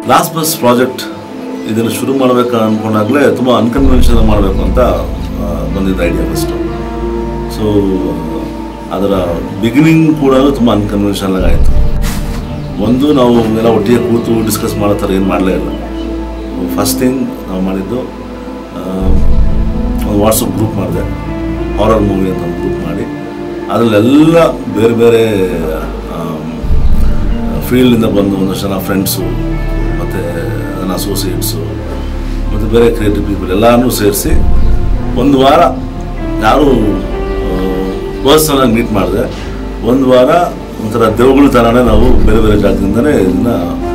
last bus project ಇದನ್ನು ಶುರು ಮಾಡಬೇಕು ಅಂದ್ಕೊಂಡಾಗಲೇ ತುಂಬ ಅನ್ಕನ್ವೆನ್ಷನಲ್ ಮಾಡಬೇಕು ಅಂತ ಆ, ಬಂದಿದ್ದ ಐಡಿಯಾ ಫಸ್ಟು ಸೊ ಅದರ ಬಿಗಿನಿಂಗ್ ಕೂಡ ತುಂಬ ಅನ್ಕನ್ವೆನ್ಷನಲ್ ಆಯಿತು ಒಂದು ನಾವು ಎಲ್ಲ ಒಟ್ಟಿಗೆ ಕೂತು ಡಿಸ್ಕಸ್ ಮಾಡೋ ಥರ ಏನು ಮಾಡಲೇ ಇಲ್ಲ ಫಸ್ಟ್ ಥಿಂಗ್ ನಾವು ಮಾಡಿದ್ದು ಆ, ಒಂದು ವಾಟ್ಸಪ್ ಗ್ರೂಪ್ ಮಾಡಿದೆ ಹಾರರ್ ಮೂವಿ ಅಂತ ಒಂದು ಗ್ರೂಪ್ ಮಾಡಿ ಅದರಲ್ಲೆಲ್ಲ ಬೇರೆ ಬೇರೆ ಫೀಲ್ಡಿಂದ ಬಂದು ಒಂದಷ್ಟು ಜನ ಫ್ರೆಂಡ್ಸು ಮತ್ತು ನನ್ನ ಅಸೋಸಿಯೇಟ್ಸು ಮತ್ತು ಬೇರೆ ಕ್ರಿಯೇಟಿವ್ ಪೀಪಲ್ ಎಲ್ಲರನ್ನೂ ಸೇರಿಸಿ ಒಂದು ವಾರ ಯಾರು ಪರ್ಸನಲಾಗಿ ಮೀಟ್ ಮಾಡಿದೆ ಒಂದು ವಾರ ಒಂಥರ ದೇವಗಳ ಥರನೇ ನಾವು ಬೇರೆ ಬೇರೆ ಜಾಗದಿಂದನೇ ಇದನ್ನು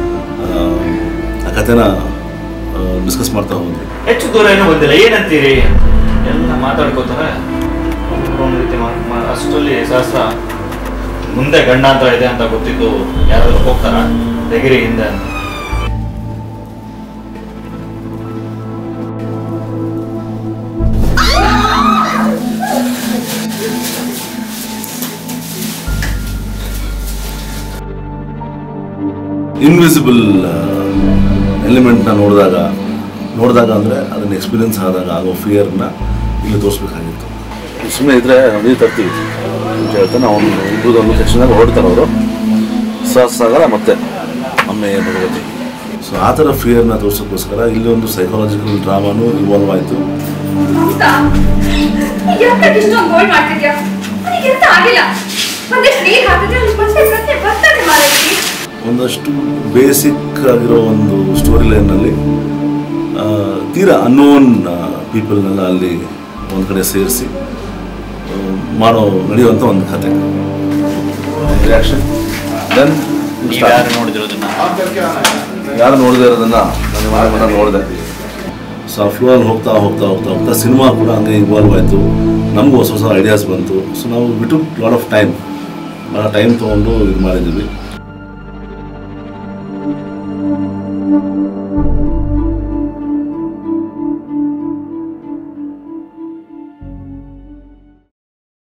ಆ ಕಥೆನ ಡಿಸ್ಕಸ್ ಮಾಡ್ತಾ ಹೋದ್ವಿ ಹೆಚ್ಚು ದೂರ ಏನೂ ಬಂದಿಲ್ಲ ಏನಂತೀರಿ ಎಲ್ಲ ಮಾತಾಡ್ಕೋತಾರೆ ಒಬ್ರು ಒಂದ್ ರೀತಿ ಮಾ- ಮಾ- ಅಷ್ಟರಲ್ಲಿ ಸಹಸ್ರ ಮುಂದೆ ಗಂಡಾಂತರ ಇದೆ ಅಂತ ಗೊತ್ತಿದ್ದು ಯಾರಾದ್ರೂ ಹೋಗ್ತಾರ ತೆಗಿರಿ ಹಿಂದೆ ಅಂತ ಇನ್ವಿಸಿಬಲ್ ಎಲಿಮೆಂಟ್ನ ನೋಡಿದಾಗ ನೋಡಿದಾಗ ಅಂದರೆ ಅದನ್ನು ಎಕ್ಸ್ಪೀರಿಯನ್ಸ್ ಆದಾಗ ಆಗೋ ಫಿಯರ್ನ ಇಲ್ಲಿ ತೋರಿಸ್ಬೇಕಾಗಿತ್ತು ಸುಮ್ಮನೆ ಇದ್ದರೆ ನೀರು ತರ್ತೀವಿ ಅಂತ ಹೇಳ್ತಾನೆ ಅವನು ಇಬ್ಬರು ಒಂದು ತಕ್ಷಣ ಹೊರಡ್ತಾರೆ ಅವರು ಸಹಸ್ರಾಗರ ಮತ್ತೆ ಅಮ್ಮೆ ಭಗವತಿ ಸೊ ಆ ಥರ ಫಿಯರ್ನ ತೋರ್ಸೋಕ್ಕೋಸ್ಕರ ಇಲ್ಲಿ ಒಂದು ಸೈಕಾಲಜಿಕಲ್ ಡ್ರಾಮಾನು ಇವಾಲ್ವ್ ಆಯಿತು ಹೌದಾ ಯಾಕೆ ಇಷ್ಟೊಂದು ಗೋಲ್ ಮಾಡ್ತಿದ್ಯಾ ನನಗೆ ಎಂತ ಆಗಿಲ್ಲ ಒಂದಿಷ್ಟು ನೀರು ಹಾಕಿದ್ರೆ ಅಲ್ಲಿ ಮತ್ತೆ ಪ್ರಶ್ನೆ ಬರ್ತಾನೆ ಮಾರಾಯ್ತಿ ಒಂದಷ್ಟು ಬೇಸಿಕ್ ಆಗಿರೋ ಒಂದು ಸ್ಟೋರಿ ಲೈನಲ್ಲಿ ತೀರಾ ಅನ್ನೋನ್ ಪೀಪಲ್ನೆಲ್ಲ ಅಲ್ಲಿ ಒಂದು ಕಡೆ ಸೇರಿಸಿ ಮಾಡೋ ನಡೆಯುವಂಥ ಒಂದು ಕತೆ ರಿಯಾಕ್ಷನ್ ದೆನ್ ನೀವ್ ಯಾರು ನೋಡಿದಿರೋದನ್ನ ಯಾರು ನೋಡದೇ ಇರೋದನ್ನ ನನ್ನ ಮನೆ ಮನೆ ನೋಡಿದೆ ಸೊ ಆ ಫ್ಲೋರಲ್ಲಿ ಹೋಗ್ತಾ ಹೋಗ್ತಾ ಹೋಗ್ತಾ ಹೋಗ್ತಾ ಸಿನಿಮಾ ಕೂಡ ಹಂಗೆ ಇವಾಲ್ವ್ ಆಯಿತು ನಮಗೂ ಹೊಸ ಹೊಸ ಐಡಿಯಾಸ್ ಬಂತು ಸೊ ನಾವು ಬಿಟ್ಟು ಲಾಟ್ ಆಫ್ ಟೈಮ್ ಭಾಳ ಟೈಮ್ ತೊಗೊಂಡು ಇದು ಮಾಡಿದ್ದೀವಿ